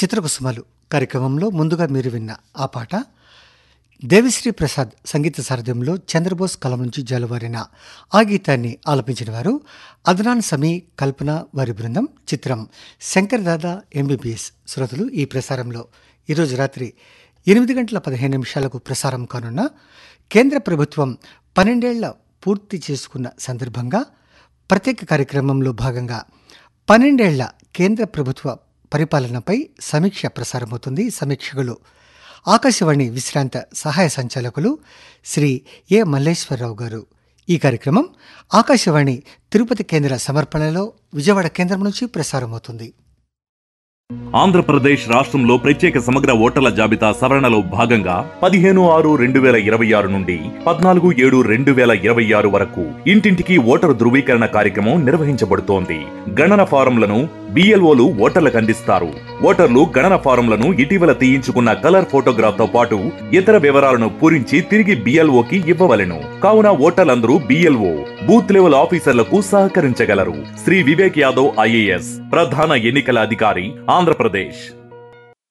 చిత్రకుసుమలు కార్యక్రమంలో ముందుగా మీరు విన్న ఆ పాట దేవిశ్రీ ప్రసాద్ సంగీత సారథ్యంలో చంద్రబోస్ కలం నుంచి జాలువారిన ఆ గీతాన్ని ఆలపించిన వారు అదనాన్ సమీ కల్పన వారి బృందం చిత్రం శంకర్ దాదా ఎంబీబీఎస్ శ్రోతలు ఈ ప్రసారంలో ఈరోజు రాత్రి ఎనిమిది గంటల పదిహేను నిమిషాలకు ప్రసారం కానున్న కేంద్ర ప్రభుత్వం పన్నెండేళ్ల పూర్తి చేసుకున్న సందర్భంగా ప్రత్యేక కార్యక్రమంలో భాగంగా పన్నెండేళ్ల కేంద్ర ప్రభుత్వ పరిపాలనపై సమీక్ష ప్రసారమవుతుంది సమీక్షకులు ఆకాశవాణి విశ్రాంత సహాయ సంచాలకులు శ్రీ ఏ మల్లేశ్వరరావు గారు ఈ కార్యక్రమం ఆకాశవాణి తిరుపతి కేంద్ర సమర్పణలో విజయవాడ కేంద్రం నుంచి ప్రసారమవుతుంది ఆంధ్రప్రదేశ్ రాష్ట్రంలో ప్రత్యేక సమగ్ర ఓటర్ల జాబితా సవరణలో భాగంగా పదిహేను ఆరు రెండు వేల ఇరవై ఆరు నుండి పద్నాలుగు ఏడు రెండు వేల ఇరవై ఆరు వరకు ఇంటింటికి ఓటరు ధృవీకరణ కార్యక్రమం నిర్వహించబడుతోంది గణన ఫారంలను బిఎల్ఓలు ఓటర్లకు అందిస్తారు ఓటర్లు గణన ఫారంలను ఇటీవల తీయించుకున్న కలర్ ఫోటోగ్రాఫ్ తో పాటు ఇతర వివరాలను పూరించి తిరిగి బిఎల్ఓకి ఇవ్వవలెను కావున ఓటర్లందరూ బిఎల్ఓ బూత్ లెవెల్ ఆఫీసర్లకు సహకరించగలరు శ్రీ వివేక్ యాదవ్ ఐఏఎస్ ప్రధాన ఎన్నికల అధికారి ఆంధ్రప్రదేశ్